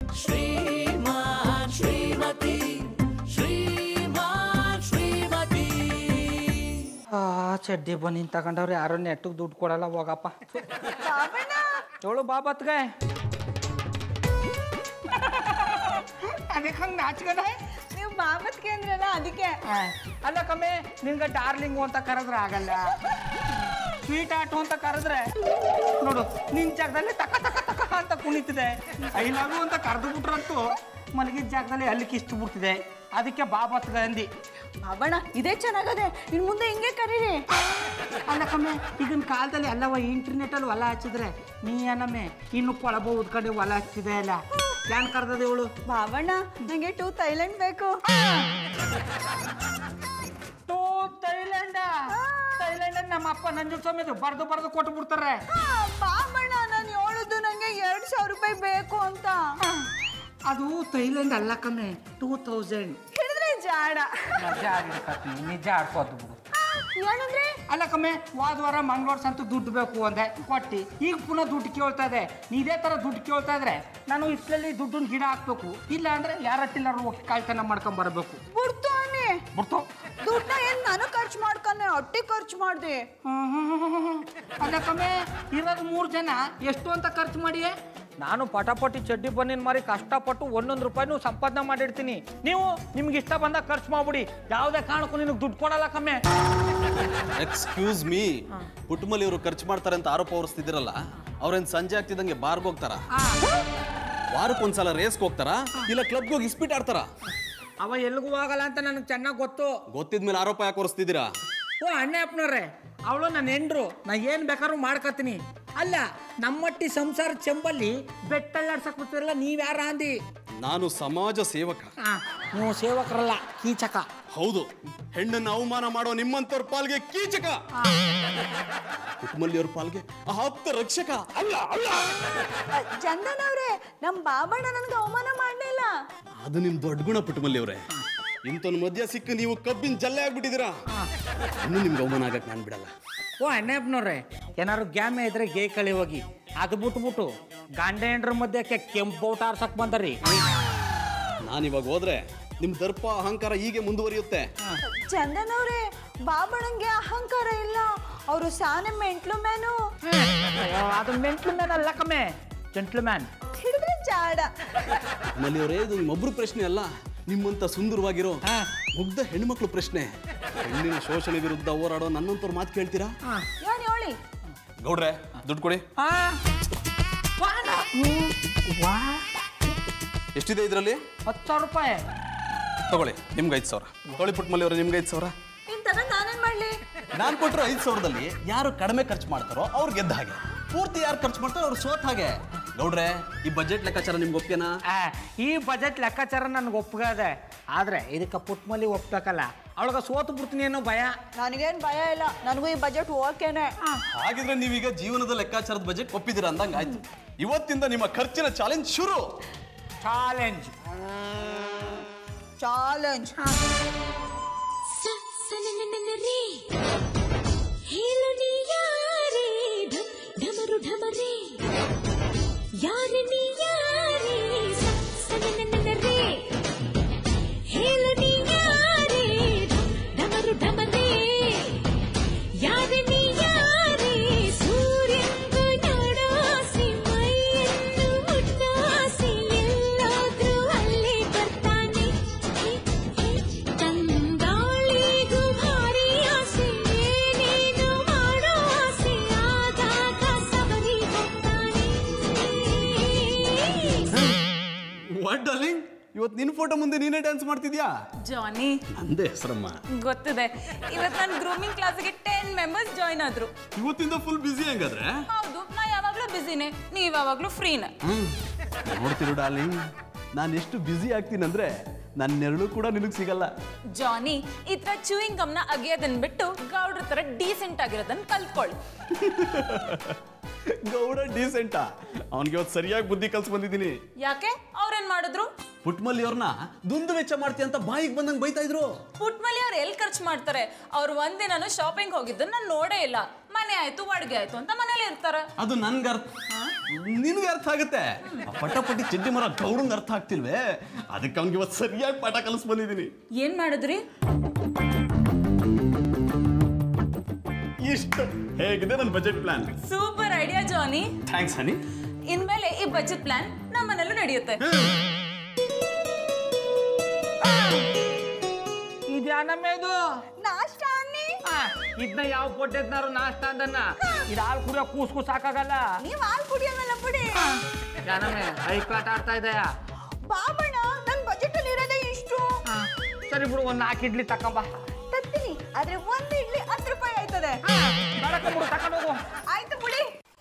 ಶ್ರೀಮಾನ್ ಶ್ರೀಮತಿ ಶ್ರೀಮಾನ್ ಶ್ರೀಮತಿ ಆ ಚಡ್ಡಿ ಬನ್ನಿ ತಗೊಂಡವ್ರು ಯಾರು ನೆಟ್ಟಿಗೆ ದುಡ್ಡು ಕೊಡಲ್ಲ ಹೋಗಪ್ಪ ಚೋಳು ಬಾಬತ್ಗೆ ಅದಕ್ಕೆ ಹಂಗೆ ನಾಚ್ಕದ ನೀವು ಬಾಬತ್ ಕೇಂದ್ರಲ್ಲ ಅದಕ್ಕೆ ಅಲ್ಲ ಕಮ್ಮಿ ನಿನ್ಗೆ ಡಾರ್ಲಿಂಗು ಅಂತ ಕರೆದ್ರೆ ಆಗಲ್ಲ ಸ್ವೀಟ್ ಆಟು ಅಂತ ಕರೆದ್ರೆ ನೋಡು ನಿನ್ ಜಾಗದಲ್ಲಿ ತಕ ತಕ ತಕ ಅಂತ ಕುಣಿತಿದೆ ಐ ಲವ್ ಯು ಅಂತ ಕರೆದು ಬಿಟ್ರಂತೂ ಮಲಗಿದ ಜಾಗದಲ್ಲಿ ಅಲ್ಲಿ ಕಿಷ್ಟು ಬಿಡ್ತಿದೆ ಅದಕ್ಕೆ ಬಾಬತ್ಗ ಅಂದಿ ಬಾಬಣ್ಣ ಇದೇ ಚೆನ್ನಾಗದೆ ಇನ್ ಮುಂದೆ ಹಿಂಗೆ ಕರೀರಿ ಅಲ್ಲ ಕಮ್ಮೆ ಈಗಿನ ಕಾಲದಲ್ಲಿ ಎಲ್ಲವ ಇಂಟರ್ನೆಟಲ್ಲಿ ಹೊಲ ಹಚ್ಚಿದ್ರೆ ನೀ ಏನಮ್ಮೆ ಇನ್ನು ಕೊಳಬ ಉದ್ಕೊಂಡು ಹೊಲ ಹಚ್ಚಿದೆ ಅಲ್ಲ ಯಾನ್ ಕರ್ದದ ಇವಳು ಬಾಬಣ್ಣ ನಂಗೆ ಟೂ ಥೈಲ್ಯಾಂಡ್ ಬೇಕು ಟೂ ಥೈಲ್ಯಾಂಡ ಥೈಲ್ಯಾಂಡ್ ನಮ್ಮ ಅಪ್ಪ ನಂಜು ಸ್ವಾಮಿ ಬರ್ದು ಬರ್ದು ಕೊಟ್ಟು ಬಿಡ್ತಾರೆ ಆ, ಬಾಬಣ್ಣ ನಾನು ಹೇಳುದು ನಂಗೆ ಎರಡ್ ಸಾವಿರ ರೂಪಾಯಿ ಬೇಕು ಅಂತ ಅದು ಥೈಲ್ಯಾಂಡ್ ಅಲ್ಲ ಕಮ್ಮೆ ಟೂ ತೌಸಂಡ್ ಹಿಡಿದ್ರೆ ಜಾಡ ನಿಜ ಆಗಿರ್ತೀನಿ ನಿಜ ಆಡ್ಕೋದು ಬಿಡು ಏನಂದ್ರೆ ಅಲ್ಲ ಕಮ್ಮೆ ಹೋದ ವಾರ ಮಂಗ್ಳೂರ್ ಸಂತು ದುಡ್ಡು ಬೇಕು ಅಂದೆ ಕೊಟ್ಟಿ ಈಗ ಪುನಃ ದುಡ್ಡು ಕೇಳ್ತಾ ಇದೆ ನೀ ಇದೇ ಥರ ದುಡ್ಡು ಕೇಳ್ತಾ ಇದ್ರೆ ನಾನು ಇಷ್ಟರಲ್ಲಿ ದುಡ್ಡನ್ನ ಗಿಡ ಹಾಕ್ಬೇಕು ಇಲ್ಲ ಅಂದ್ರೆ ಯಾರ ಹತ್ತಿಲ್ಲಾರು ಹೋಗಿ ಕಾಯ್ತನ ಮಾಡ್ಕೊಂಡ್ ಬರಬೇಕು ಬಿಡ್ತಾನೆ ಬಿಡ್ತು ದುಡ್ಡ ಏನ್ ನಾನು ಖರ್ಚು ಮಾಡ್ಕೊಂಡೆ ಹೊಟ್ಟಿ ಖರ್ಚು ಮಾಡ್ದೆ ಅಲ್ಲ ಕಮ್ಮೆ ಇರೋದು ಮೂರು ಜನ ಎಷ್ಟು ಅಂತ ಖರ್ಚು ಮಾಡಿಯೇ ನಾನು ಪಟಾಪಟಿ ಚಡ್ಡಿ ಬನ್ನಿನ ಮಾರಿ ಕಷ್ಟಪಟ್ಟು ಒಂದೊಂದು ರೂಪಾಯಿನೂ ಸಂಪಾದನೆ ಮಾಡಿರ್ತೀನಿ ನೀವು ನಿಮ್ಗೆ ಇಷ್ಟ ಬಂದಾಗ ಖರ್ಚು ಮಾಡ್ಬಿಡಿ ಯಾವುದೇ ಕಾರಣಕ್ಕೂ ನಿನಗೆ ದುಡ್ಡು ಕೊಡಲ್ಲ ಕಮ್ಮಿ ಎಕ್ಸ್ಕ್ಯೂಸ್ ಮೀ ಪುಟ್ಟಮಲ್ಲಿ ಇವರು ಖರ್ಚು ಮಾಡ್ತಾರೆ ಅಂತ ಆರೋಪ ಹೊರಿಸ್ತಿದ್ದೀರಲ್ಲ ಅವ್ರೇನ್ ಸಂಜೆ ಆಗ್ತಿದ್ದಂಗೆ ಬಾರ್ಗೆ ಹೋಗ್ತಾರ ವಾರಕ್ಕೊಂದ್ಸಲ ರೇಸ್ಗೆ ಹೋಗ್ತಾರ ಇಲ್ಲ ಕ್ಲಬ್ಗೆ ಹೋಗಿ ಇಸ್ಪೀಟ್ ಆಡ್ತಾರ ಅವ ಎಲ್ಲಿಗೂ ಹೋಗಲ್ಲ ಅಂತ ನನಗೆ ಚೆನ್ನಾಗಿ ಗೊತ್ತು ಗೊತ್ತಿದ್ಮೇಲೆ ಆರೋಪ ಯಾಕೆ ಹೊರಿಸ್ತಿದ್ದೀರಾ ಓ ಅಣ್ಣ ಅಪ್ಪನವ್ರೆ ಅವಳು ನನ್ನ ಹೆಂಡ್ರು ನಾ ಏನು ಬೇಕಾದ್ರೂ ಮಾಡ್ಕೊತೀನಿ ಅಲ್ಲ ನಮ್ಮಟ್ಟಿ ಸಂಸಾರ ಚೆಂಬಲ್ಲಿ ಬೆಟ್ಟಳ್ಳಾಡ್ಸಕ್ ಬಿಡ್ತಿರಲ್ಲ ನೀವ್ಯಾರ ಅಂದಿ ನಾನು ಸಮಾಜ ಸೇವಕ ಆ, ನೀವು ಸೇವಕರಲ್ಲ ಕೀಚಕ ಹೌದು ಹೆಣ್ಣನ್ನು ಅವಮಾನ ಮಾಡೋ ನಿಮ್ಮಂತವ್ರ ಪಾಲ್ಗೆ ಕೀಚಕ ಪುಟ್ಟಮಲ್ಲಿ ಅವ್ರ ಪಾಲ್ಗೆ ಆಪ್ತ ರಕ್ಷಕ ಅಲ್ಲ ಅಲ್ಲ ಚಂದನ್ ಅವ್ರೆ ನಮ್ ಬಾಬಣ್ಣ ನನ್ಗೆ ಅವಮಾನ ಮಾಡ್ಲಿಲ್ಲ ಅದು ನಿಮ್ ದೊಡ್ಡ ಗುಣ ಪುಟ್ಟಮಲ್ಲಿ ಅವರೇ ಇಂಥೊಂದು ಮಧ್ಯ ಸಿಕ್ಕ ನೀವು ಕಬ್ಬಿನ ಜಲ್ಲೆ ಆಗ್ಬಿಟ್ಟಿದ್ದೀರಾ ಇನ್ನು ನಿಮ್ಗೆ ಅವಮಾನ ಆಗಕ್ ನಾನು ಬಿಡಲ್ಲ ಓ ಅಣ್ಣಪ್ಪನವ್ರೆ ಏನಾದ್ರು ಗ್ಯಾಮೆ ಇದ್ರೆ ಗೇ ಕಳಿ ಹೋಗಿ ಅದು ಬಿಟ್ಬಿಟ್ಟು ಗಂಡ ಹೆಂಡ್ರ ಮಧ್ಯಕ್ಕೆ ಕೆಂಪು ಬೋಟ್ ಆರ್ಸಕ್ ಬಂದರಿ ನಾನು ಇವಾಗ ಹೋದ್ರೆ ನಿಮ್ ದರ್ಪ ಅಹಂಕಾರ ಹೀಗೆ ಮುಂದುವರಿಯುತ್ತೆ ಚಂದನ್ ಅವ್ರೆ ಬಾಬಣ್ಣಂಗೆ ಅಹಂಕಾರ ಇಲ್ಲ ಅವರು ಸಾನೆ ಮೆಂಟ್ಲು ಮ್ಯಾನು ಅದು ಮೆಂಟ್ಲು ಮ್ಯಾನ್ ಅಲ್ಲ ಕಮ್ಮೆ ಜೆಂಟ್ಲು ಮ್ಯಾನ್ ಹಿಡಿದ್ರೆ ಜಾಡ ನಮ್ಮಲ್ಲಿ ಅವರೇ ಇದು ನಿಮ್ಮೊಬ್ರು ಪ್ರಶ್ನೆ ಅಲ್ಲ ನಿಮ್ಮಂತ ಸುಂದರವಾಗಿರೋ ಮುಗ್ಧ ಹೆಣ್ಮಕ್ಳು ಪ್ರಶ್ನೆ ಹೆಣ್ಣಿನ ಶೋಷಣೆ ವಿರುದ್ಧ ಹೋರಾಡೋ ನನ್ನಂತವ್ರ ಮಾತು ಕೇಳ್ತೀರಾ ಏನ್ ಹೇಳಿ ಗೌಡ್ರೆ ದುಡ್ಡು ಕೊಡಿ ಎಷ್ಟಿದೆ ಇದರಲ್ಲಿ ಹತ್ತು ಸಾವಿರ ರೂಪಾಯಿ ತಗೊಳ್ಳಿ ನಿಮ್ಗೆ ಐದು ಸಾವಿರ ತಗೊಳ್ಳಿ ಪುಟ್ಮಲ್ಲಿ ಅವರೇ ನಿಮ್ಗೆ ಐದು ಸಾವಿರ ಇಂತನ ನಾನೇನ್ ಮಾಡ್ಲಿ ನಾನು ಕೊಟ್ಟರು ಐದು ಸಾವಿರದಲ್ಲಿ ಯಾರು ಕಡಿಮೆ ಖರ್ಚು ಮಾಡ್ತಾರೋ ಅವ್ರು ಗೆದ್ದ ಹಾಗೆ ಪೂರ್ತಿ ಯಾರು ಖರ್ಚು ಮಾಡ್ತಾರೋ ಅವ್ರು ಸೋತ್ ಹಾಗೆ ಗೌಡ್ರೆ ಈ ಬಜೆಟ್ ಲೆಕ್ಕಾಚಾರ ನಿಮ್ಗೆ ಒಪ್ಗೆನಾ ಆ, ಈ ಬಜೆಟ್ ಲೆಕ್ಕಾಚಾರ ನನ್ಗೆ ಒಪ್ಪಗದೆ ಆದ್ರೆ ಇದಕ್ಕೆ ಪುಟ್ಮಲಿ ಒಪ್ಬೇಕಲ್ಲ ಅವಳಗ ಸೋತು ಬಿಡ್ತೀನಿ ಅನ್ನೋ ಭಯ ನನಗೇನ್ ಭಯ ಇಲ್ಲ ನನಗೂ ಈ ಬಜೆಟ್ ಓಕೆನೆ ಹಾಗಿದ್ರೆ ನೀವೀಗ ಜೀವನದ ಲೆಕ್ಕಾಚಾರದ ಬಜೆಟ್ ಒಪ್ಪಿದ್ದೀರಾ ಅಂದಂಗೆ ಆಯ್ತು ಇವತ್ತಿಂದ ನಿಮ್ಮ ಖರ್ಚಿನ ಚಾಲೆಂಜ್ ಶುರು ಚಾಲೆಂಜ್ ಚಾಲೆಂಜ್ ಸನನನನರೇ ಹೇಳು ನೀ ಯಾರೇ ಢಮ್ ಢಮರು ಢಮರೇ ಯಾರು ನೀ ಯಾರೇ ಸನನನನರೇ ಹೇಳು ನೀ ಯಾರೇ ಢಮ್ ಢಮರು ಢಮರೇ ಯಾರು ನೀ ಯಾರೇ ಸೂರ್ಯಂದು ನೋಡಾಸಿ ಮೈಯನ್ನು ಮುಟ್ಟಾಸಿ ಎಲ್ಲಾದ್ರೂ ಅಲ್ಲೇ ಬರ್ತಾನೆ ತಂಗಾಳಿಗೂ ಭಾರಿ ಆಸೆ ಏನೇನು ಮಾಡೋ ಆಸೆ ಆದಾಗ ಸಬರಿ ಹೋಗ್ತಾನೆ ವಾಟ್ ಡಾರ್ಲಿಂಗ್ ಇವತ್ತು ನಿನ್ನ ಫೋಟೋ ಮುಂದೆ ನೀನೇ ಡ್ಯಾನ್ಸ್ ಮಾಡ್ತಿದ್ಯಾ ಜಾನಿ ನಂದೇ ಹೆಸರಮ್ಮ ಗೊತ್ತಿದೆ ಇವತ್ತು ನನ್ನ ಗ್ರೂಮಿಂಗ್ ಕ್ಲಾಸ್ಗೆ ಟೆನ್ ಮೆಂಬರ್ಸ್ ಜಾಯ್ನ್ ಆದ್ರು ಇವತ್ತಿಂದ ಫುಲ್ ಬ್ಯುಸಿ ಹಂಗಾದ್ರೆ ಹೌದು ನಾ ಯಾವಾಗ್ಲೂ ಬಿಸಿನೇ ನೀವ್ ಯಾವಾಗ್ಲೂ ಫ್ರೀನೇ ನೋಡ್ತಿರು ಡಾರ್ಲಿಂಗ್ ನಾನು ಎಷ್ಟು ಬ್ಯುಸಿ ಆಗ್ತೀನಂದ್ರೆ ನನ್ನ ನೆರಳು ಕೂಡ ನಿನಗೆ ಸಿಗಲ್ಲ ಜಾನಿ ಈ ತರ ಚೂಯಿಂಗ್ ಗಮ್ನ ಅಗಿಯೋದನ್ನ ಬಿಟ್ಟು ಗೌಡ್ರ ತರ ಡೀಸೆಂಟ್ ಆಗಿರೋದನ್ನ ಕಲ್ತ್ಕೊಳ್ಳಿ ಗೌಡ ಡೀಸೆಂಟಾ ಅವನಿಗೆ ಇವತ್ತು ಸರಿಯಾಗಿ ಬುದ್ಧಿ ಕಲ್ಸ್ ಬಂದಿದ್ದೀನಿ ಯಾಕೆ ಅವ್ರೇನ್ ಮಾಡಿದ್ರು ಪುಟ್ಮಲ್ಲಿ ಅವ್ರನ್ನ ದುಂದು ವೆಚ್ಚ ಮಾಡ್ತೀಯ ಅಂತ ಬಾಯಿಗೆ ಬಂದಂಗೆ ಬೈತಾ ಇದ್ರು ಪುಟ್ಮಲಿ ಅವ್ರು ಎಲ್ಲಿ ಖರ್ಚು ಮಾಡ್ತಾರೆ ಅವ್ರು ಒಂದಿನಾನು ಶಾಪಿಂಗ್ ಹೋಗಿದ್ದನ್ನ ನಾನು ನೋಡೇ ಇಲ್ಲ ಮನೆ ಆಯ್ತು ಅಡ್ಗೆ ಆಯ್ತು ಅಂತ ಮನೇಲಿ ಇರ್ತಾರೆ ಅದು ನನ್ಗೆ ಅರ್ಥ ನಿನ್ಗೆ ಅರ್ಥ ಆಗುತ್ತೆ ಆ ಪಟಾಪಟಿ ಚಡ್ಡಿ ಮರ ಗೌಡಂಗ್ ಅರ್ಥ ಆಗ್ತಿಲ್ವೇ ಅದಕ್ಕೆ ಅವ್ನಿಗೆ ಇವತ್ತು ಸರಿಯಾಗಿ ಪಾಠ ಕಲಿಸ್ ಬಂದಿದ್ದೀನಿ ಏನ್ ಮಾಡಿದ್ರಿ ಇಷ್ಟು ಹೇಗಿದೆ ನನ್ನ ಬಜೆಟ್ ಪ್ಲಾನ್ ಸೂಪರ್ ಐಡಿಯಾ ಜಾನಿ ಥ್ಯಾಂಕ್ಸ್ ಹನಿ ಇನ್ಮೇಲೆ ಈ ಬಜೆಟ್ ಪ್ಲಾನ್ ನಮ್ಮನೆಲ್ಲೂ ನಡೆಯುತ್ತೆ ಇದ್ಯಾನಮ್ಮ ಇದು ನಾಷ್ಟ ಅನ್ನಿ ಆ, ಇದ್ನ ಯಾವ ಕೊಟ್ಟಿದ್ನಾರು ನಾಷ್ಟ ಅಂದನ್ನ ಇದು ಹಾಲು ಕುಡಿಯೋ ಕೂಸ್ ಕೂಸ್ ಸಾಕಾಗಲ್ಲ ನೀವ್ ಹಾಲ್ ಕುಡಿಯಲ್ಲ ಬಿಡಿ ಯಾನಮ್ಮೆ ಐಕಾಟ ಆಡ್ತಾ ಇದೆಯ ಬಾಬಣ್ಣ ನನ್ ಬಜೆಟ್ ಅಲ್ಲಿ ಇರೋದೇ ಇಷ್ಟು ಸರಿ ಬಿಡು ಒಂದ್ ನಾಲ್ಕು ಇಡ್ಲಿ ತಕೊಂಬ ತತ್ತೀನಿ ಆದ್ರೆ ಒಂದ್ ಇಡ್ಲಿ ಹತ್ತು ರೂಪಾಯಿ ಆಯ್ತದೆ ಬಿಡು ತಕೊಂಡು ಹೋಗು ಆಯ್ತು ಬಿಡಿ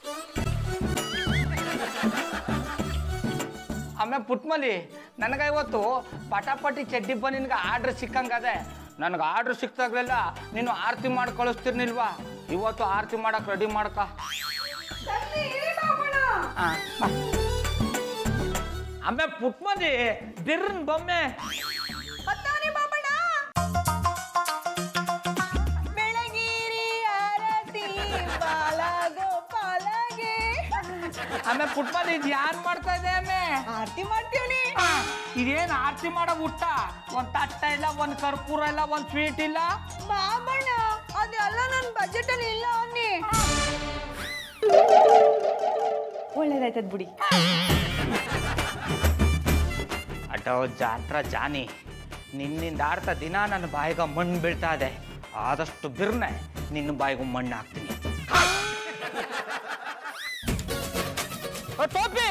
ಆಮೇಲೆ ಪುಟ್ಮಲಿ ನನಗೆ ಇವತ್ತು ಪಟಾಪಟಿ ಚಡ್ಡಿ ನಿನ್ಗೆ ಆರ್ಡ್ರ್ ಸಿಕ್ಕಂಗದೆ ನನಗೆ ಆರ್ಡ್ರ್ ಸಿಕ್ತಾಗ್ಲೆಲ್ಲ ನೀನು ಆರತಿ ಮಾಡಿ ಕಳಿಸ್ತಿರ್ನಿಲ್ವಾ ಇವತ್ತು ಆರತಿ ಮಾಡಕ್ ರೆಡಿ ಮಾಡ್ಕ ಆ, ಬಾ. ಆಮೇಲೆ ಪುಟ್ಮಲಿ ಬಿರ್ನ್ ಬೊಮ್ಮೆ ಮತ್ತವನೇ ಬಾಬಣ್ಣ ಬೆಳಗಿರಿ ಆರತಿ ಬಾಲಗೋಪಾಲಗೆ ಆಮೇಲೆ ಪುಟ್ಮಲಿ ಇದು ಯಾರು ಮಾಡ್ತಾ ಇದೆ ಆಮೆ ಆರತಿ ಮಾಡ್ತೀವಿ ಆ, ಇದೇನ್ ಆರತಿ ಮಾಡೋ ಊಟ ಒಂದ್ ತಟ್ಟ ಇಲ್ಲ ಒಂದ್ ಕರ್ಪೂರ ಇಲ್ಲ ಒಂದ್ ಸ್ವೀಟ್ ಇಲ್ಲ ಬಾಬಣ್ಣ ಅದೆಲ್ಲ ನನ್ ಬಜೆಟ್ ಅಲ್ಲಿ ಇಲ್ಲ ಅನ್ನಿ ಒಳ್ಳೇದಾಯ್ತದ ಬಿಡಿ ಅಡ್ಡೋ ಜಾತ್ರ ಜಾನಿ ನಿನ್ನಿಂದ ಆಡ್ತಾ ದಿನ ನನ್ನ ಬಾಯಿಗ ಮಣ್ಣು ಬೀಳ್ತಾ ಇದೆ ಆದಷ್ಟು ಬಿರ್ನೆ ನಿನ್ನ ಬಾಯಿಗೂ ಮಣ್ಣು ಹಾಕ್ತೀನಿ ಓ, ಟೋಪಿ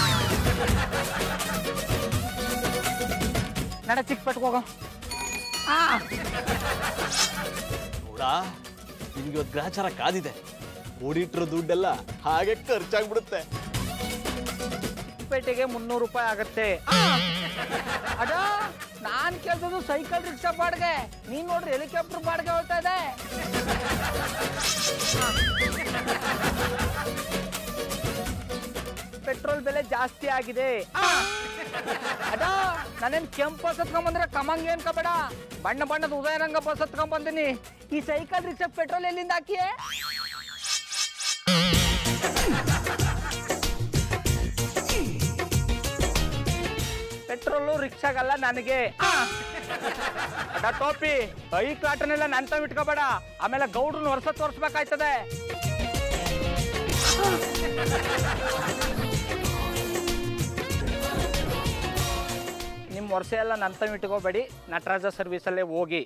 ನಡ ಚಿಕ್ಕ ಹೋಗೋ ಆ ನೋಡ ನಿನ್ಗೆ ಇವತ್ತು ಗ್ರಹಚಾರ ಕಾದಿದೆ ಓಡಿಟ್ರ ದುಡ್ಡೆಲ್ಲ ಹಾಗೆ ಖರ್ಚಾಗ್ಬಿಡುತ್ತೆ ಪೇಟೆಗೆ ಮುನ್ನೂರು ರೂಪಾಯಿ ಆಗತ್ತೆ ಅಡ ನಾನ್ ಕೇಳ್ತದ್ದು ಸೈಕಲ್ ರಿಕ್ಷಾ ಬಾಡಿಗೆ ನೀನ್ ನೋಡ್ರಿ ಹೆಲಿಕಾಪ್ಟರ್ ಬಾಡಿಗೆ ಹೋಗ್ತಾ ಇದೆ ಪೆಟ್ರೋಲ್ ಬೆಲೆ ಜಾಸ್ತಿ ಆಗಿದೆ ಅಡ ನಾನೇನ್ ಕೆಂಪು ಬಸ್ ಹತ್ಕೊಂಡ್ ಕಮಂಗ್ ಏನ್ ಕಬೇಡ ಬಣ್ಣ ಬಣ್ಣದ ಉದಯರಂಗ ಬಸ್ ಹತ್ಕೊಂಡ್ ಬಂದಿನಿ ಈ ಸೈಕಲ್ ರಿಕ್ಷಾ ಪೆಟ್ರೋಲ್ ಎಲ್ಲಿಂದ ಹಾಕಿಯೇ ಪೆಟ್ರೋಲು ರಿಕ್ಷಾಗಲ್ಲ ನನಗೆ ಅಡ ಟೋಪಿ ಐ ಕಾಟನೆಲ್ಲ ನನ್ ತಾವ್ ಇಟ್ಕೋಬೇಡ ಆಮೇಲೆ ಗೌಡ್ರನ್ನ ವರ್ಷ ತೋರಿಸ್ಬೇಕಾಯ್ತದೆ ನಿಮ್ ವರ್ಷ ಎಲ್ಲ ನನ್ ತಾವ್ ಇಟ್ಕೋಬೇಡಿ ನಟರಾಜ ಸರ್ವಿಸಲ್ಲೇ ಹೋಗಿ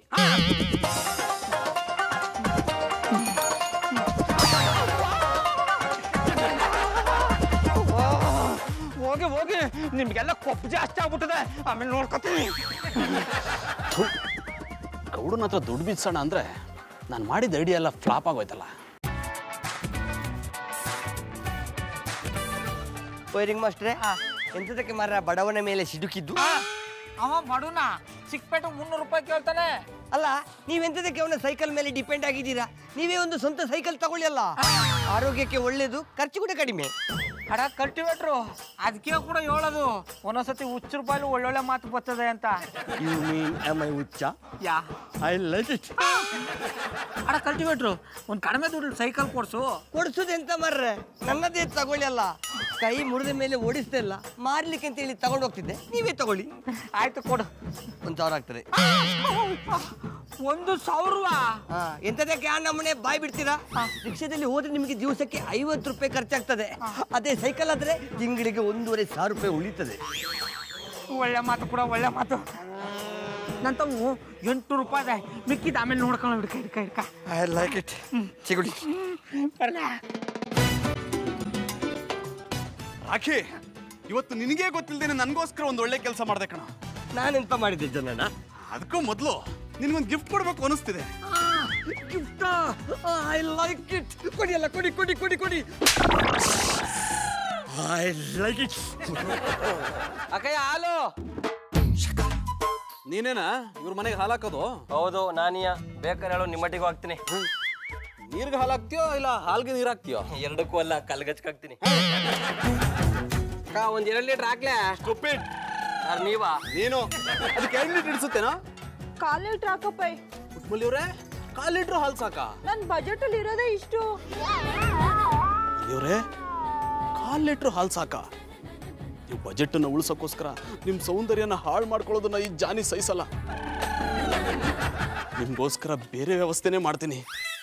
ಹೋಗಿ ಹೋಗಿ ನಿಮ್ಗೆಲ್ಲ ಕೊಪ್ಪು ಜಾಸ್ತಿ ಆಗ್ಬಿಟ್ಟದೆ ಆಮೇಲೆ ನೋಡ್ಕೊತೀನಿ ಗೌಡನ ಹತ್ರ ದುಡ್ಡು ಬಿಡ್ಸೋಣ ಅಂದ್ರೆ ನಾನು ಮಾಡಿದ ಐಡಿಯಾ ಎಲ್ಲ ಫ್ಲಾಪ್ ಆಗೋಯ್ತಲ್ಲ ವೈರಿಂಗ್ ಮಾಸ್ಟ್ರೆ ಎಂತದಕ್ಕೆ ಮಾರ ಬಡವನ ಮೇಲೆ ಸಿಡುಕಿದ್ದು ಅವ ಬಡುನ ಚಿಕ್ಕಪೇಟೆ ಮುನ್ನೂರು ರೂಪಾಯಿ ಕೇಳ್ತಾನೆ ಅಲ್ಲ ನೀವೆಂತದಕ್ಕೆ ಅವನ ಸೈಕಲ್ ಮೇಲೆ ಡಿಪೆಂಡ್ ಆಗಿದ್ದೀರಾ ನೀವೇ ಒಂದು ಸ್ವಂತ ಸೈಕಲ್ ತಗೊಳ್ಳಿ ಅಲ್ಲ ಆರೋಗ್ಯಕ್ಕೆ ಒಳ್ಳೇದು ಖರ್ಚು ಕೂಡ ಕಡಿಮೆ ಅಡ ಕಲ್ಟಿವೇಟ್ರು ಅದಕ್ಕೆ ಕೂಡ ಹೇಳೋದು ಒಂದೊಂದ್ಸತಿ ಹುಚ್ಚ ರೂಪಾಯಿ ಒಳ್ಳೊಳ್ಳೆ ಮಾತು ಬರ್ತದೆ ಅಂತ ಯು ಮೀನ್ ಎಮ್ ಐ ಹುಚ್ಚ ಯಾ ಐ ಲೈಕ್ ಇಟ್ ಅಡ ಕಲ್ಟಿವೇಟ್ರು ಒಂದು ಕಡಿಮೆ ದುಡ್ಡು ಸೈಕಲ್ ಕೊಡ್ಸು ಕೊಡ್ಸುದು ಎಂತ ಮಾರ್ರೆ ನನ್ನದೇ ತಗೊಳ್ಳಿ ಅಲ್ಲ ಕೈ ಮುರಿದ ಮೇಲೆ ಓಡಿಸ್ತಾ ಇಲ್ಲ ಮಾರ್ಲಿಕ್ಕೆ ಅಂತ ಹೇಳಿ ತಗೊಂಡು ಹೋಗ್ತಿದ್ದೆ ನೀವೇ ತಗೊಳ್ಳಿ ಆಯ್ತು ಕೊಡು ಒಂದು ಸಾವಿರ ಆಗ್ತದೆ ಒಂದು ಸಾವಿರವಾ ಹಾ ಎಂತದಕ್ಕೆ ಆ ನಮ್ಮನೆ ಬಾಯ್ ಬಿಡ್ತೀರಾ ರಿಕ್ಷಾದಲ್ಲಿ ಹೋದ್ರೆ ನಿಮಗೆ ದಿವಸಕ್ಕೆ ಐವತ್ತು ರೂಪಾಯಿ ಖರ್ಚಾಗ್ತದೆ ಅದೇ ಸೈಕಲ್ ಆದ್ರೆ ತಿಂಗಳಿಗೆ ಒಂದೂವರೆ ಸಾವಿರ ರೂಪಾಯಿ ಉಳಿತದೆ ಒಳ್ಳೆ ಮಾತು ಕೂಡ ಒಳ್ಳೆ ಮಾತು ನನ್ನ ತಮ್ಮ ಎಂಟು ರೂಪಾಯಿ ಇದೆ ಮಿಕ್ಕಿದ ಆಮೇಲೆ ನೋಡ್ಕೊಳ್ಳೋ ಹಿಡ್ಕ ಹಿಡ್ಕ ಹಿಡ್ಕ ಐ ಲೈಕ್ ಇಟ್ ಸಿಗುಡಿ ಬರ್ಲಾ ರಾಖಿ ಇವತ್ತು ನಿನಗೆ ಗೊತ್ತಿಲ್ದೇನೆ ನನಗೋಸ್ಕರ ಒಂದು ಒಳ್ಳೆ ಕೆಲಸ ಮಾಡ್ದೆ ಕಣ ನಾನೆಂತ ಮಾಡಿದ್ದೆ ಜನನ ಅದಕ್ಕೂ ಮೊದಲು ನಿನ್ಗೊಂದು ಗಿಫ್ಟ್ ಕೊಡ್ಬೇಕು ಅನಿಸ್ತಿದೆ ಗಿಫ್ಟ್ ಐ ಲೈಕ್ ಇಟ್ ಕೊಡಿ ಅಲ್ಲ ಕೊಡಿ ಕೊಡಿ ಕೊಡಿ ಕೊಡಿ ಐ ಲೈಕ್ ಇಟ್ ಅಕ್ಕಯ್ಯ ಹಾಲು ನೀನೇನಾ ಇವ್ರ ಮನೆಗೆ ಹಾಲು ಹಾಕೋದು ಹೌದು ನಾನಿಯ ಬೇಕಾದ್ರೆ ಹೇಳೋ ನಿಮ್ಮಟ್ಟಿಗೂ ಹಾಕ್ತೀನಿ ನೀರ್ಗೆ ಹಾಲು ಹಾಕ್ತೀಯೋ ಇಲ್ಲ ಹಾಲ್ಗೆ ನೀರು ಹಾಕ್ತೀಯೋ ಎರಡಕ್ಕೂ ಅಲ್ಲ ಕಲ್ಗಚ್ಕಾಕ್ತೀನಿ ಅಕ್ಕ ಒಂದ್ ಎರಡು ಲೀಟರ್ ಹಾಕ್ಲೆ ಸ್ಟುಪಿಡ್ ಯಾರು ನೀವಾ ನೀನು ಅದಕ್ಕೆ ಎರಡು ಲೀಟರ್ ಇಡ್ಸುತ್ತೇನಾ ಕಾಲ್ ಲೀಟ್ರ್ ಹಾಕಪ್ಪ ಉಸ್ಮಲಿ ಅವ್ರೆ ಕಾಲ್ ಲೀಟ್ರ್ ಹಾಲು ಸಾಕಾ ನನ್ ಬಜೆಟ್ ಅಲ್ಲಿ ಇರೋದೇ ಇಷ್ಟು ಇವ್ರೆ ಕಾಲ್ ಕಾಲ್ ಲೀಟ್ರ್ ಹಾಲು ಸಾಕ ನೀವು ಬಜೆಟನ್ನು ಉಳಿಸೋಕ್ಕೋಸ್ಕರ ನಿಮ್ಮ ಸೌಂದರ್ಯನ ಹಾಳು ಮಾಡ್ಕೊಳ್ಳೋದನ್ನ ಈ ಜಾನಿ ಸಹಿಸಲ್ಲ ನಿಮ್ಗೋಸ್ಕರ ಬೇರೆ ವ್ಯವಸ್ಥೆನೇ ಮಾಡ್ತೀನಿ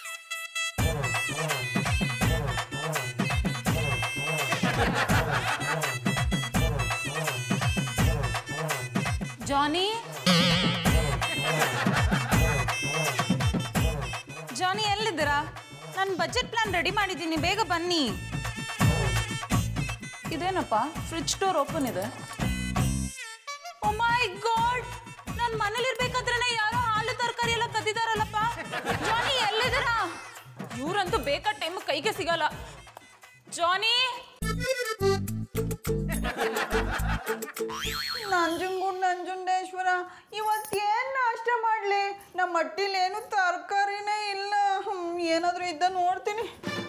ಜಾನಿ ಜಾನಿ ಎಲ್ಲಿದ್ದೀರಾ ನಾನು ಬಜೆಟ್ ಪ್ಲಾನ್ ರೆಡಿ ಮಾಡಿದ್ದೀನಿ ಬೇಗ ಬನ್ನಿ ಇದೇನಪ್ಪ ಫ್ರಿಡ್ಜ್ ಡೋರ್ ಓಪನ್ ಇದೆ ಓ ಮೈ ಗಾಡ್ ನಾನು ಮನೇಲಿ ಇರ್ಬೇಕಾದ್ರೆ ಯಾರೋ ಹಾಲು ತರಕಾರಿ ಎಲ್ಲ ಕದ್ದಿದಾರಲ್ಲಪ್ಪ ಜಾನಿ ಎಲ್ಲಿದ್ದೀರಾ ಇವ್ರಂತೂ ಬೇಕಾದ ಟೈಮ್ ಕೈಗೆ ಸಿಗಲ್ಲ ಜಾನಿ ನಂಜನಗೂಡು ನಂಜುಂಡೇಶ್ವರ ಇವತ್ತೇನು ನಾಷ್ಟ ಮಾಡಲಿ ನಮ್ಮ ಮಟ್ಟಿಲಿ ಏನು ತರಕಾರಿನೇ ಇಲ್ಲ ಹ್ಮ್, ಏನಾದ್ರೂ ಇದ್ದ ನೋಡ್ತೀನಿ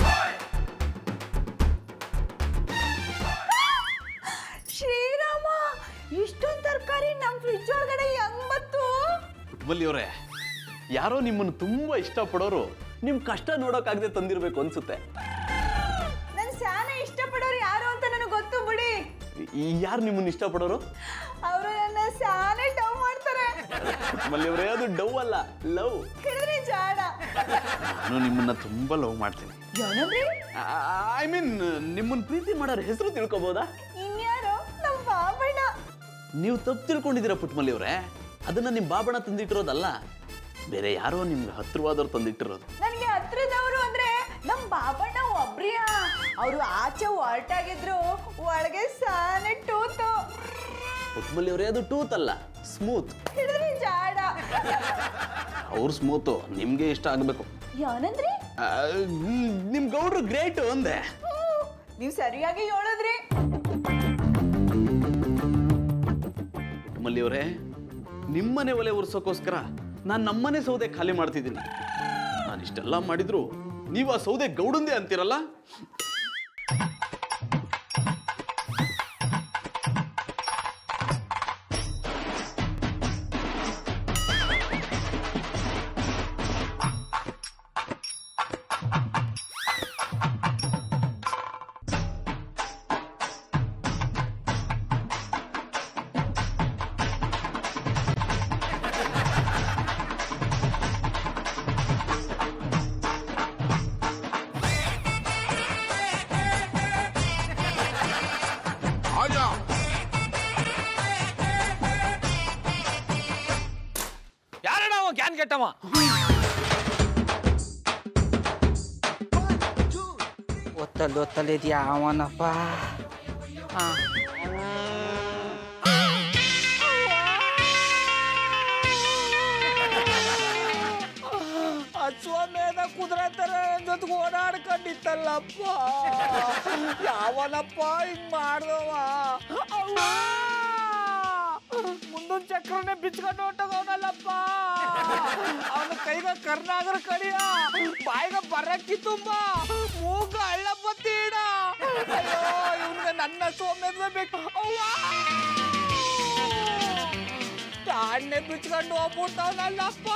ಶ್ರೀರಾಮ ಇಷ್ಟೊಂದು ತರಕಾರಿ ನಮ್ಮ ಫ್ರಿಜ್ ಒಳಗಡೆ ಹೆಂಗ್ ಬತ್ತು ಪುಟ್ಬಲ್ಲಿ ಅವರೇ ಯಾರೋ ನಿಮ್ಮನ್ನು ತುಂಬಾ ಇಷ್ಟಪಡೋರು ನಿಮ್ ಕಷ್ಟ ನೋಡೋಕ್ಕಾಗದೆ ತಂದಿರ್ಬೇಕು ಅನ್ಸುತ್ತೆ ನನ್ ಸ್ಯಾನ ಇಷ್ಟಪಡೋರು ಯಾರು ಅಂತ ನನಗೆ ಗೊತ್ತು ಬಿಡಿ ಯಾರು ನಿಮ್ಮನ್ನ ಇಷ್ಟಪಡೋರು ಅವರು ನನ್ನ ಸ್ಯಾನೆ ಡವ್ ಮಾಡ್ತಾರೆ ಪುಟ್ಮಲ್ಲಿ ಅವರೇ ಅದು ಡವ್ ಅಲ್ಲ ಲವ್ ಹಿಡಿದ್ರಿ ಜಾಡ ನಾನು ನಿಮ್ಮನ್ನ ತುಂಬಾ ಲವ್ ಮಾಡ್ತೀನಿ ಏನಂದ್ರಿ ಐ ಮೀನ್ ನಿಮ್ಮನ್ನ ಪ್ರೀತಿ ಮಾಡೋರ ಹೆಸರು ತಿಳ್ಕೊಬೋದಾ ಇನ್ಯಾರು ನಮ್ಮ ಬಾಬಣ್ಣ ನೀವು ತಪ್ಪು ತಿಳ್ಕೊಂಡಿದ್ದೀರಾ ಪುಟ್ಮಲ್ಲಿ ಅವರೇ ಅದನ್ನ ನಿಮ್ ಬಾಬಣ ತಂದಿಟ್ಟಿರೋದಲ್ಲ ಬೇರೆ ಯಾರೋ ನಿಮ್ಗೆ ಹತ್ರವಾದವ್ರು ತಂದಿಟ್ಟಿರೋದು ನನಗೆ ಹತ್ರದವರು ಅಂದ್ರೆ ನಮ್ ಬಾಬಣ್ಣ ಒಬ್ರಿಯ ಅವರು ಆಚೆ ಹೊರಟಾಗಿದ್ರು ಒಳಗೆ ಸಾನೆ ಟೂತು ಪುಟ್ಮಲ್ಲಿ ಅವರೇ ಅದು ಟೂತ್ ಅಲ್ಲ ಸ್ಮೂತ್ ಹಿಡಿದ್ರಿ ಜಾಡ ಅವ್ರು ಸ್ಮೂತು ನಿಮ್ಗೆ ಇಷ್ಟ ಆಗ್ಬೇಕು ಏನಂದ್ರಿ ಆ, ನಿಮ್ ಗೌಡ್ರು ಗ್ರೇಟ್ ಅಂದೆ ನೀವು ಸರಿಯಾಗಿ ಹೇಳಿದ್ರಿ ಪುಟ್ಟಮಲ್ಲಿ ಅವರೇ ನಿಮ್ಮನೆ ಒಲೆ ಉರ್ಸೋಕ್ಕೋಸ್ಕರ ನಾನು ನಮ್ಮನೆ ಸೌದೆ ಖಾಲಿ ಮಾಡ್ತಿದ್ದೀನಿ ನಾನು ಇಷ್ಟೆಲ್ಲ ಮಾಡಿದ್ರು ನೀವು ಆ ಸೌದೆ ಗೌಡಂದೆ ಅಂತೀರಲ್ಲ ಯಾರಣ್ಣ ಅವ ಕ್ಯಾನ್ ಕೆಟ್ಟವ ಒತ್ತಲ್ಲಿ ಒತ್ತಲ್ಲಿ ಇದೆಯಾ ಅವನಪ್ಪ ಹಾ ಅಶ್ವಮೇಧ ಕುದುರೆ ತರ ಜೊತೆಗೆ ಓಡಾಡ್ಕೊಂಡಿತ್ತಲ್ಲಪ್ಪ ಯಾವನಪ್ಪ ಹಿಂಗ್ ಮಾಡ್ದವ ಮುಂದೊಂದ್ ಚಕ್ರನೇ ಬಿಚ್ಕೊಂಡು ಹೊಂಟೋಗವನಲ್ಲಪ್ಪ ಅವನ ಕೈಗ ಕರ್ನಾಗರ ಕಡಿಯ ಬಾಯಿಗ ಬರಕ್ಕಿ ತುಂಬ ಮೂಗ ಹಳ್ಳ ಬತ್ತೀಡ ಅಯ್ಯೋ ಇವ್ನಿಗೆ ನನ್ನ ಸೋಮ್ಯದ ಬೇಕು ಅವ್ವ ತಾಣ್ಣೆ ಬಿಚ್ಕೊಂಡು ಹೋಗ್ಬಿಟ್ಟವನಲ್ಲಪ್ಪ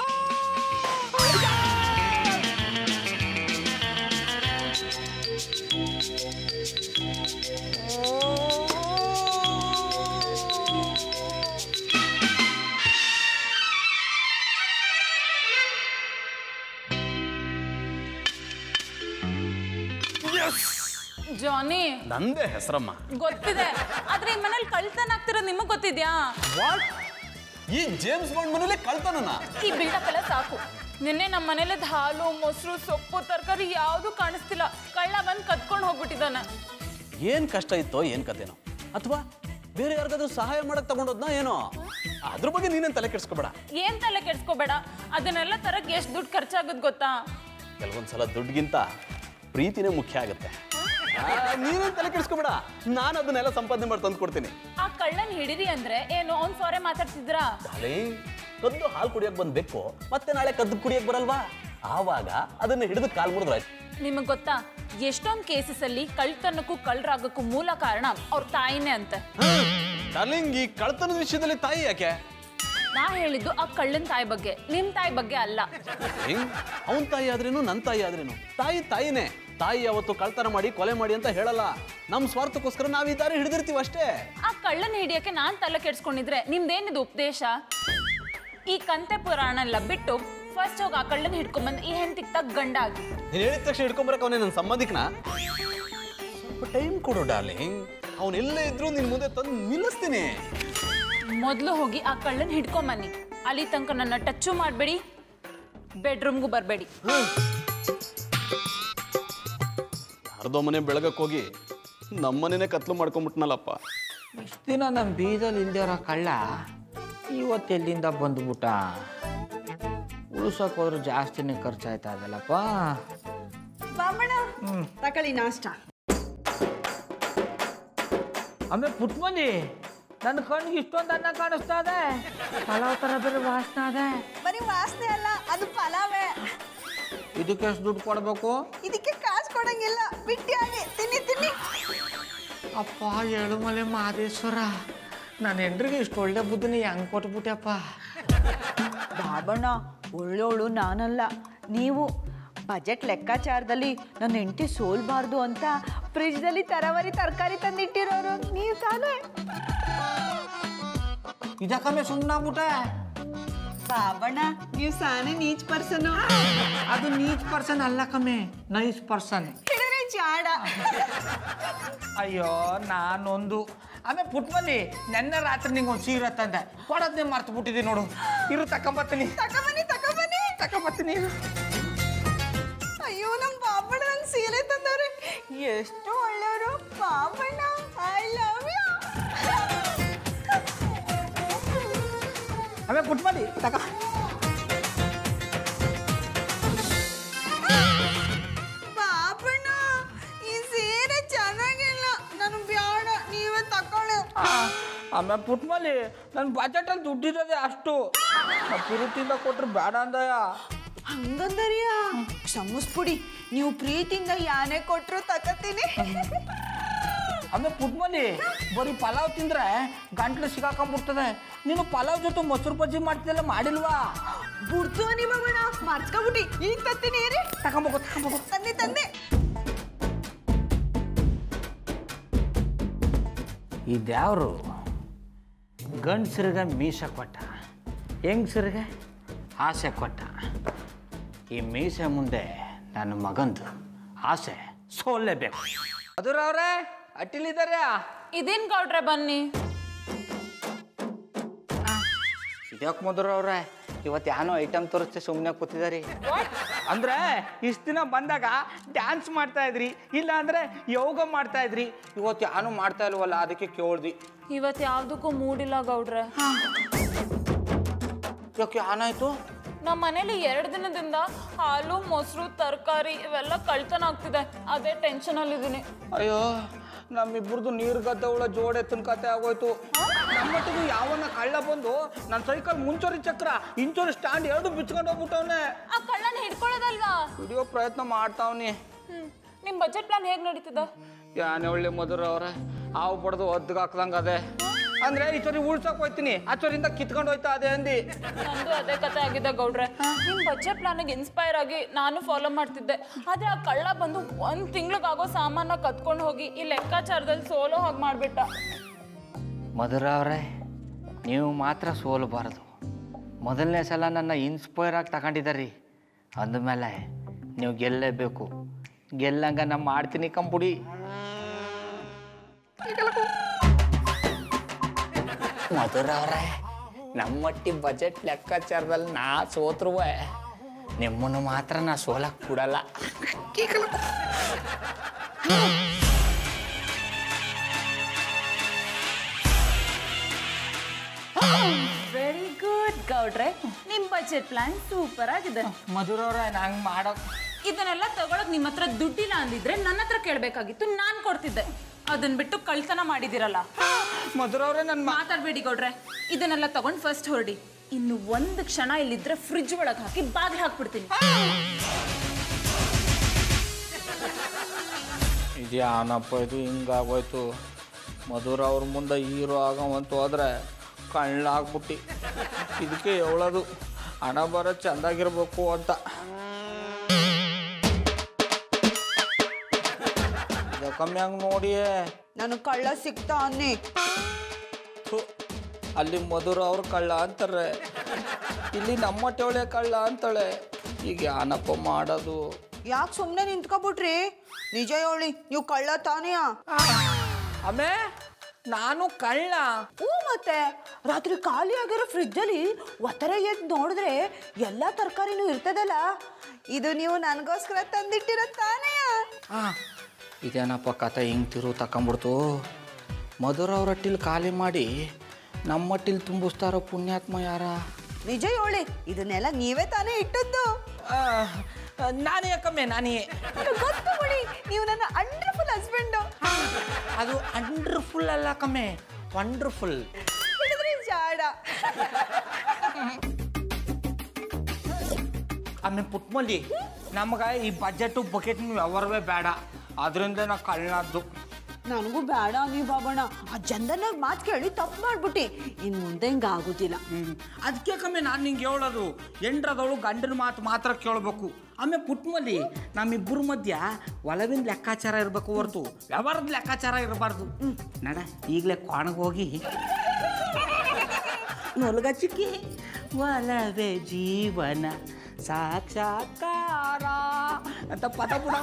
ಜಾನಿ ನಂದೇ ಹೆಸರಮ್ಮ ಗೊತ್ತಿದೆ ಆದ್ರೆ ಈ ಮನೇಲಿ ಕಳ್ತನ ಆಗ್ತಿರೋದು ನಿಮಗ್ ಗೊತ್ತಿದ್ಯಾ ವಾಟ್ ಈ ಜೇಮ್ಸ್ ಬಾಂಡ್ ಮನೇಲೆ ಕಳ್ತನನ ಈ ಬಿಲ್ಡಪ್ ಎಲ್ಲ ಸಾಕು ನಿನ್ನೆ ನಮ್ಮ ಮನೇಲಿ ಹಾಲು ಮೊಸರು ಸೊಪ್ಪು ತರಕಾರಿ ಯಾವುದು ಕಾಣಿಸ್ತಿಲ್ಲ ಕಳ್ಳ ಬಂದು ಕತ್ಕೊಂಡು ಹೋಗ್ಬಿಟ್ಟಿದ್ದಾನೆ ಏನ್ ಕಷ್ಟ ಇತ್ತೋ ಏನ್ ಕತೆನೋ ಅಥವಾ ಬೇರೆ ಯಾರಿಗಾದ್ರೂ ಸಹಾಯ ಮಾಡಕ್ ತಗೊಂಡೋದ್ನಾ ಏನೋ ಅದ್ರ ಬಗ್ಗೆ ನೀನೇನ್ ತಲೆ ಕೆಡ್ಸ್ಕೊಬೇಡ ಏನ್ ತಲೆ ಕೆಡ್ಸ್ಕೋಬೇಡ ಅದನ್ನೆಲ್ಲ ತರಕ್ ಎಷ್ಟು ದುಡ್ಡು ಖರ್ಚಾಗುತ್ತೆ ಗೊತ್ತಾ ಕೆಲವೊಂದ್ಸಲ ದುಡ್ಡಿಗಿಂತ ಪ್ರೀತಿನೇ ಮುಖ್ಯ ಆಗುತ್ತೆ ಆ, ನೀನೇನ್ ತಲೆ ಕೆಡ್ಸ್ಕೊಬೇಡ ನಾನು ಅದನ್ನೆಲ್ಲ ಸಂಪಾದನೆ ಮಾಡಿ ತಂದು ಕೊಡ್ತೀನಿ ಆ ಕಳ್ಳನ್ ಹಿಡಿರಿ ಅಂದ್ರೆ ಏನು ಅವ್ನ್ ಸಾರೆ ಮಾತಾಡ್ತಿದ್ರಾ ಅಲೇ ಕದ್ದು ಹಾಲು ಕುಡಿಯಕ್ ಬಂದ್ಬೇಕು ಮತ್ತೆ ನಾಳೆ ಕದ್ದು ಕುಡಿಯಕ್ ಬರಲ್ವಾ ಆವಾಗ ಅದನ್ನ ಹಿಡಿದು ಕಾಲ್ ಮುರಿದ್ರಾಯ್ತು ನಿಮಗ್ ಗೊತ್ತಾ ಎಷ್ಟೊಂದ್ ಕೇಸಸ್ ಅಲ್ಲಿ ಕಳ್ತನಕ್ಕೂ ಕಳ್ಳರಾಗಕ್ಕೂ ಮೂಲ ಕಾರಣ ಅವ್ರ ತಾಯಿನೇ ಅಂತೆ ಡಾರ್ಲಿಂಗ್ ಈ ಕಳ್ತನದ ವಿಷಯದಲ್ಲಿ ತಾಯಿ ಯಾಕೆ ನಾ ಹೇಳಿದ್ದು ಆ ಕಳ್ಳನ್ ತಾಯಿ ಬಗ್ಗೆ ನಿಮ್ ತಾಯಿ ಬಗ್ಗೆ ಅಲ್ಲ ಹೆಂಗ್ ಅವನ್ ತಾಯಿ ಆದ್ರೇನು ನನ್ನ ತಾಯಿ ಆದ್ರೇನು ತಾಯಿ ತಾಯಿನೇ ತಾಯಿ ಯಾವತ್ತು ಕಳ್ತನ ಮಾಡಿ ಕೊಲೆ ಮಾಡಿ ಅಂತ ಹೇಳಲ್ಲ ನಮ್ಮ ಸ್ವಾರ್ಥಕ್ಕೋಸ್ಕರ ನಾವು ಈ ದಾರಿ ಹಿಡಿದಿರ್ತೀವಿ ಅಷ್ಟೇ ಆ ಕಳ್ಳನ ಹಿಡಿಯಕ್ಕೆ ನಾನ್ ತಲೆ ಕೆಡ್ಸ್ಕೊಂಡಿದ್ರೆ ನಿಮ್ದೇನಿದು ಉಪದೇಶ ಈ ಕಂತೆ ಪುರಾಣ ಎಲ್ಲ ಬಿಟ್ಟು ಫಸ್ಟ್ ಹೋಗಿ ಆ ಕಳ್ಳನ ಹಿಡ್ಕೊಂಬಂದು ಈ ಹೆಂಡತಿಗೆ ತಗ್ ಗಂಡ ಆಗಿ ನೀನು ಹೇಳಿದ ತಕ್ಷಣ ಹಿಡ್ಕೊಂಬರಕ್ಕೆ ಅವನೇ ನನ್ನ ಸಂಬಂಧಿಕನ ಸ್ವಲ್ಪ ಟೈಮ್ ಕೊಡು ಡಾರ್ಲಿಂಗ್ ಅವನು ಎಲ್ಲೇ ಇದ್ರೂ ನಿನ್ ಮುಂದೆ ತಂದು ನಿಲ್ಲಿಸ್ತೀನಿ ಮೊದಲು ಹೋಗಿ ಆ ಕಳ್ಳನ ಹಿಡ್ಕೊಂಬನ್ನಿ ಅಲ್ಲಿ ತನಕ ನನ್ನ ಟಚ್ಚು ಮಾಡಬೇಡಿ ಬೆಡ್ರೂಮ್ಗೂ ಬರಬೇಡಿ ಯಾರ್ದೋ ಮನೆ ಬೆಳಗಕ್ಕೆ ಹೋಗಿ ನಮ್ಮನೇನೆ ಕತ್ಲು ಮಾಡ್ಕೊಂಬಿಟ್ನಲ್ಲಪ್ಪ ಇಷ್ಟು ದಿನ ನಮ್ಮ ಬೀದಲ್ಲಿ ಇಲ್ದಿರೋ ಕಳ್ಳ ಇವತ್ತು ಎಲ್ಲಿಂದ ಬಂದ್ಬಿಟ್ಟ ಉಳ್ಸೋಕೆ ಹೋದ್ರೆ ಜಾಸ್ತಿನೇ ಖರ್ಚಾಯ್ತಾ ಅದಲ್ಲಪ್ಪ ಬಾಮಣ ತಕೊಳ್ಳಿ ನಾಷ್ಟ ಆಮೇಲೆ ಪುಟ್ಮನಿ ನನ್ನ ಕಣ್ಣಿಗೆ ಇಷ್ಟೊಂದು ಅನ್ನ ಕಾಣಿಸ್ತಾ ಇದೆ ಪಲಾವ್ ಥರ ಬೇರೆ ವಾಸನೆ ಅದೇ ಬರೀ ವಾಸನೆ ಅಲ್ಲ ಅದು ಪಲಾವೇ ಇದಕ್ಕೆ ಎಷ್ಟು ದುಡ್ಡು ಕೊಡಬೇಕು ಇದಕ್ಕೆ ಕಾಸು ಕೊಡಂಗಿಲ್ಲ ಬಿಟ್ಟಿಯಾಗಿ ತಿನ್ನಿ ತಿನ್ನಿ ಅಪ್ಪ ಏಳುಮಲೆ ಮಾದೇಶ್ವರ ನನ್ನ ಹೆಂಡ್ರಿಗೆ ಇಷ್ಟು ಒಳ್ಳೆ ಬುದ್ಧಿನಿ ಹೆಂಗೆ ಕೊಟ್ಬಿಟ್ಟೆಪ್ಪ ಬಾಬಣ್ಣ ಒಳ್ಳೋಳು ನಾನಲ್ಲ ನೀವು ಬಜೆಟ್ ಲೆಕ್ಕಾಚಾರದಲ್ಲಿ ನನ್ನ ಹೆಂಡತಿ ಸೋಲ್ಬಾರ್ದು ಅಂತ ಫ್ರಿಜ್ದಲ್ಲಿ ತರವರಿ ತರಕಾರಿ ತಂದಿಟ್ಟಿರೋರು ನೀವು ತಾನೇ ಇದಕ್ಕಮ್ಮೆ ಸುಮ್ಮನಾಗ್ಬಿಟ್ಟೆ ಬಾಬಣ್ಣ ನೀವು ಸಾನೆ ನೀಚ್ ಪರ್ಸನ್ ಅದು ನೀಚ್ ಪರ್ಸನ್ ಅಲ್ಲ ಕಮ್ಮಿ ನೈಸ್ ಪರ್ಸನ್ ಹಿಡಿದ್ರೆ ಜಾಡ ಅಯ್ಯೋ ನಾನೊಂದು ಆಮೇಲೆ ಪುಟ್ಮಲ್ಲಿ ನೆನ್ನೆ ರಾತ್ರಿ ನಿಂಗೆ ಒಂದು ಸೀರೆ ತಂದೆ ಕೊಡೋದನ್ನೇ ಮರ್ತು ಬಿಟ್ಟಿದ್ದೀನಿ ನೋಡು ಇರು ತಕೊಂಬತ್ತೀನಿ ತಕೊಂಬನ್ನಿ ತಕೊಂಬನ್ನಿ ತಕೊಂಬತ್ತೀನಿ ಇರು ಅಯ್ಯೋ ನಮ್ಮ ಬಾಬಣ್ಣ ನಂಗೆ ಸೀರೆ ತಂದವ್ರೆ ಎಷ್ಟು ಒಳ್ಳೆಯವರು ಬಾಬಣ್ಣ ಐ ಲವ್ ಯು ಆಮೇಲೆ ಪುಟ್ಮಲ್ಲಿ ತಕ ಬಾಬಣ್ಣ ಈ ಸೀರೆ ಚೆನ್ನಾಗಿಲ್ಲ ನಾನು ಬ್ಯಾಡ ನೀವೇ ತಕೊಳ್ಳಿ ಆಮೇಲೆ ಪುಟ್ಮಲ್ಲಿ ನನ್ನ ಬಜೆಟಲ್ಲಿ ದುಡ್ಡಿರೋದೆ ಅಷ್ಟು ಪ್ರೀತಿಯಿಂದ ಕೊಟ್ರೆ ಬೇಡ ಅಂದಯ ಹಂಗಂದರಿಯಾ ಕ್ಷಮಿಸ್ಬಿಡಿ ನೀವು ಪ್ರೀತಿಯಿಂದ ಯಾನೇ ಕೊಟ್ರು ತಕತೀನಿ ಆಮೇಲೆ ಪುಟ್ಮಲ್ಲಿ ಬರೀ ಪಲಾವ್ ತಿಂದ್ರೆ ಗಂಟ್ಲು ಸಿಗಾಕೊಂಡ್ಬಿಡ್ತದೆ ನೀನು ಪಲಾವ್ ಜೊತೆ ಮೊಸರು ಬಜ್ಜಿ ಮಾಡ್ತಿದ್ದೆಲ್ಲ ಮಾಡಿಲ್ವಾ ಬುಡ್ತು ನಿಮ್ಮ ಬಣ್ಣ ಮರ್ತ್ಕೊಬಿಟ್ಟಿ ಈಗ ತತ್ತೀನಿ ರೀ ತಗೊಂಬೋಗು ತಗೊಂಬೋಗು ತಂದೆ ತಂದೆ ಇದ್ಯಾವ್ರು ಗಂಡಸರಿಗೆ ಮೀಸೆ ಕೊಟ್ಟ ಹೆಂಗಸರಿಗೆ ಆಸೆ ಕೊಟ್ಟ ಈ ಮೀಸೆ ಮುಂದೆ ನನ್ನ ಮಗಂದು ಆಸೆ ಸೋಲ್ಲೇಬೇಕು ಅದರವ್ರೆ ಅಟ್ಟಿಲಿದ್ದಾರೆ ಇದೇನ್ ಗೌಡ್ರೆ ಬನ್ನಿ ಇದ್ಯಾಕೆ ಮಧುರವ್ರೆ ಇವತ್ತು ಯಾನೋ ಐಟಮ್ ತೋರಿಸ್ತೆ ಸುಮ್ಮನೆ ಕೂತಿದಾರಿ ಅಂದ್ರೆ ಇಷ್ಟು ದಿನ ಬಂದಾಗ ಡ್ಯಾನ್ಸ್ ಮಾಡ್ತಾ ಇದ್ರಿ ಇಲ್ಲ ಅಂದ್ರೆ ಯೋಗ ಮಾಡ್ತಾ ಇದ್ರಿ ಇವತ್ತು ಯಾನು ಮಾಡ್ತಾ ಇಲ್ವಲ್ಲ ಅದಕ್ಕೆ ಕೇಳ್ದಿ ಇವತ್ತು ಯಾವ್ದಕ್ಕೂ ಮೂಡಿಲ್ಲ ಗೌಡ್ರೆ ಯಾಕೆ ಏನಾಯ್ತು ನಮ್ಮ ಮನೇಲಿ ಎರಡು ದಿನದಿಂದ ಹಾಲು ಮೊಸರು ತರಕಾರಿ ಇವೆಲ್ಲ ಕಳ್ತನ ಆಗ್ತಿದೆ ಅದೇ ಟೆನ್ಷನ್ ಅಲ್ಲಿದ್ದೀನಿ ಅಯ್ಯೋ ನಮ್ಮಿಬ್ಬರದು ನೀರು ಗದ್ದೆ ಉಳ ಜೋಡೆ ಎತ್ತಿನ ಕತೆ ಆಗೋಯ್ತು ನಮ್ಮಟ್ಟಿಗೂ ಯಾವನ್ನ ಕಳ್ಳ ಬಂದು ನನ್ನ ಸೈಕಲ್ ಮುಂಚೂರಿ ಚಕ್ರ ಇಂಚೂರಿ ಸ್ಟ್ಯಾಂಡ್ ಎರಡು ಬಿಚ್ಕೊಂಡು ಹೋಗ್ಬಿಟ್ಟವನೆ ಆ ಕಳ್ಳನ ಹಿಡ್ಕೊಳ್ಳೋದಲ್ವಾ ಹಿಡಿಯೋ ಪ್ರಯತ್ನ ಮಾಡ್ತಾವ್ನಿ ಹ್ಮ್ ನಿಮ್ ಬಜೆಟ್ ಪ್ಲಾನ್ ಹೇಗ್ ನಡೀತದ ಯಾನೆ ಒಳ್ಳೆ ಮಧುರ ಅವ್ರೆ ಹಾವು ಬಡ್ದು ಒದ್ದುಗ ಹಾಕ್ದಂಗ ಅದೇ ಅಂದ್ರೆ ಈ ಚೋರಿ ಉಳ್ಸಕ್ ಹೋಯ್ತೀನಿ ಆ ಚೋರಿಂದ ಕಿತ್ಕೊಂಡು ಹೋಯ್ತಾ ಅದೇ ಅಂದಿ ನಂದು ಅದೇ ಕತೆ ಆಗಿದೆ ಗೌಡ್ರೆ ನಿಮ್ ಬಜೆಟ್ ಪ್ಲಾನಿಗೆ ಇನ್ಸ್ಪೈರ್ ಆಗಿ ನಾನು ಫಾಲೋ ಮಾಡ್ತಿದ್ದೆ ಆದ್ರೆ ಆ ಕಳ್ಳ ಬಂದು ಒಂದ್ ತಿಂಗ್ಳಿಗಾಗೋ ಸಾಮಾನ ಕತ್ಕೊಂಡು ಹೋಗಿ ಈ ಲೆಕ್ಕಾಚಾರದಲ್ಲಿ ಸೋಲೋ ಹಾಗೆ ಮಾಡ್ಬಿಟ್ಟ ಮಧುರ ಅವರೇ ನೀವು ಮಾತ್ರ ಸೋಲಬಾರದು ಮೊದಲನೇ ಸಲ ನನ್ನ ಇನ್ಸ್ಪೈರ್ ಆಗಿ ತಗೊಂಡಿದ್ದೀರಿ ಅಂದಮೇಲೆ ನೀವು ಗೆಲ್ಲೇಬೇಕು ಗೆಲ್ಲಂಗ ನಾ ಮಾಡ್ತೀನಿ ಕಂಪುಡಿ ಮಧುರ ಅವರೇ ನಮ್ಮಟ್ಟಿ ಬಜೆಟ್ ಲೆಕ್ಕಾಚಾರದಲ್ಲಿ ನಾ ಸೋತ್ರುವೆ ನಿಮ್ಮನ್ನು ಮಾತ್ರ ನಾ ಸೋಲಕ್ ಕೊಡಲ್ಲ ವೆರಿ ಗುಡ್ ಗೌಡ್ರೆ ನಿಮ್ ಬಜೆಟ್ ಪ್ಲಾನ್ ಸೂಪರ್ ಆಗಿದೆ ಮಧುರ ಅವರೇ ನಂಗೆ ಮಾಡೋಕೆ ಇದನ್ನೆಲ್ಲ ತಗೊಳಕ್ ನಿಮ್ಮ ಹತ್ರ ದುಡ್ಡಿಲ್ಲ ಅಂದಿದ್ರೆ ನನ್ನ ಹತ್ರ ಕೇಳ್ಬೇಕಾಗಿತ್ತು ನಾನ್ ಕೊಡ್ತಿದ್ದೆ ಅದನ್ನ ಬಿಟ್ಟು ಕಳ್ತನ ಮಾಡಿದಿರಲ್ಲ ಮಧುರ ಅವರೇ ನನ್ನ ಮಾತಾಡ್ಬೇಡಿ ಗೌಡ್ರೆ ಇದನ್ನೆಲ್ಲ ತಗೊಂಡ್ ಫಸ್ಟ್ ಹೊರಡಿ ಇನ್ನು ಒಂದು ಕ್ಷಣ ಇಲ್ಲಿದ್ರೆ ಫ್ರಿಜ್ ಒಳಗೆ ಹಾಕಿ ಬಾಗ್ಲು ಹಾಕ್ಬಿಡ್ತೀನಿ ಇದ್ಯಾನಪ್ಪ ಇದು ಹಿಂಗಾಗೋಯ್ತು ಮಧುರ ಅವ್ರ ಮುಂದೆ ಹೀರೋ ಆಗವಂತ ಹೋದ್ರೆ ಕಳ್ಳಾಗ್ಬಿಟ್ಟು ಇದಕ್ಕೆ ಹೇಳೋದು ಹಣ ಬರೋ ಚೆಂದಾಗಿರ್ಬೇಕು ಅಂತ ಕಮ್ಮಿ ಹಂಗೆ ನೋಡಿಯೇ ನನಗೆ ಕಳ್ಳ ಸಿಕ್ತಾ ಅನ್ನಿ ಥು, ಅಲ್ಲಿ ಮಧುರ ಅವ್ರು ಕಳ್ಳ ಅಂತಾರೆ ಇಲ್ಲಿ ನಮ್ಮ ಟೇವಳೆ ಕಳ್ಳ ಅಂತಾಳೆ ಈಗ ಯಾನಪ್ಪ ಮಾಡೋದು ಯಾಕೆ ಸುಮ್ಮನೆ ನಿಂತ್ಕೊಬಿಟ್ರಿ ನಿಜ ಹೇಳಿ ನೀವು ಕಳ್ಳ ತಾನೆಯಾ ಆಮೇ ನಾನು ಕಳ್ಳ ಹ್ಞೂ ಮತ್ತೆ ರಾತ್ರಿ ಖಾಲಿ ಆಗಿರೋ ಫ್ರಿಜ್ಜಲ್ಲಿ ಒತ್ತರೆ ಎದ್ದು ನೋಡಿದ್ರೆ ಎಲ್ಲ ತರಕಾರಿನೂ ಇರ್ತದಲ್ಲ ಇದು ನೀವು ನನಗೋಸ್ಕರ ತಂದಿಟ್ಟಿರೋ ತಾನೆಯಾ ಆ, ಇದೇನಪ್ಪ ಕತೆ ಹಿಂಗೆ ತಿರು ತಕೊಂಬಿಡ್ತು ಮಧುರ ಅವ್ರ ಹಟ್ಟಿಲ್ ಖಾಲಿ ಮಾಡಿ ನಮ್ಮ ಹಟ್ಟಿಲ್ ತುಂಬಿಸ್ತಾರೋ ಪುಣ್ಯಾತ್ಮ ಯಾರ ನಿಜ ಹೇಳಿ ಇದನ್ನೆಲ್ಲ ನೀವೇ ತಾನೇ ಇಟ್ಟದ್ದು ನಾನೇ ಯಾಕಮ್ಮೆ ನಾನೇ ನನಗ್ ಗೊತ್ತು ಬಿಡಿ ನೀವು ನನ್ನ ಅಂಡರ್ಫುಲ್ ಹಸ್ಬೆಂಡು ಅದು ಅಂಡರ್ಫುಲ್ ಅಲ್ಲ ಕಮ್ಮೆ ವಂಡರ್ಫುಲ್ ಹಿಡಿದ್ರಿ ಜಾಡ ಆಮೇಲೆ ಪುಟ್ಮಲ್ಲಿ ನಮ್ಗೆ ಈ ಬಜೆಟು ಬಕೆಟ್ ವ್ಯವಹಾರವೇ ಬೇಡ ಅದರಿಂದ ನಾ ಕಳ್ಳದ್ದು ನನಗೂ ಬೇಡ ನೀವು ಬಾಬಣ್ಣ ಆ ಜನ್ದನ್ನಾಗ ಮಾತು ಕೇಳಿ ತಪ್ಪು ಮಾಡ್ಬಿಟ್ಟಿ ಇನ್ನು ಮುಂದೆ ಹಿಂಗೆ ಆಗೋದಿಲ್ಲ ಅದಕ್ಕೆ ಕಮ್ಮಿ ನಾನು ನಿಂಗೆ ಹೇಳೋದು ಎಂಡ್ರದವಳು ಗಂಡನ ಮಾತು ಮಾತ್ರ ಕೇಳಬೇಕು ಆಮೇಲೆ ಪುಟ್ಮಲ್ಲಿ ನಮ್ಮಿಬ್ಬರ ಮಧ್ಯ ಒಲವಿನ ಲೆಕ್ಕಾಚಾರ ಇರಬೇಕು ಹೊರತು ವ್ಯವಹಾರದ ಲೆಕ್ಕಾಚಾರ ಇರಬಾರ್ದು ನಡ ಈಗಲೇ ಕ್ವಾಣಗೆ ಹೋಗಿ ನೊಲ್ಗ ಚಿಕ್ಕಿ ಒಲವೇ ಜೀವನ ಸಾಕ್ಷಾತ್ಕಾರ ಅಂತ ಪದ ಬಿಡ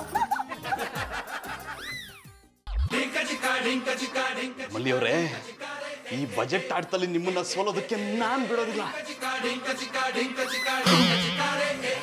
ಮಲ್ಲಿಯವರೇ ಈ ಬಜೆಟ್ ಆಟದಲ್ಲಿ ನಿಮ್ಮನ್ನ ಸೋಲೋದಕ್ಕೆ ನಾನ್ ಬಿಡೋದಿಲ್ಲ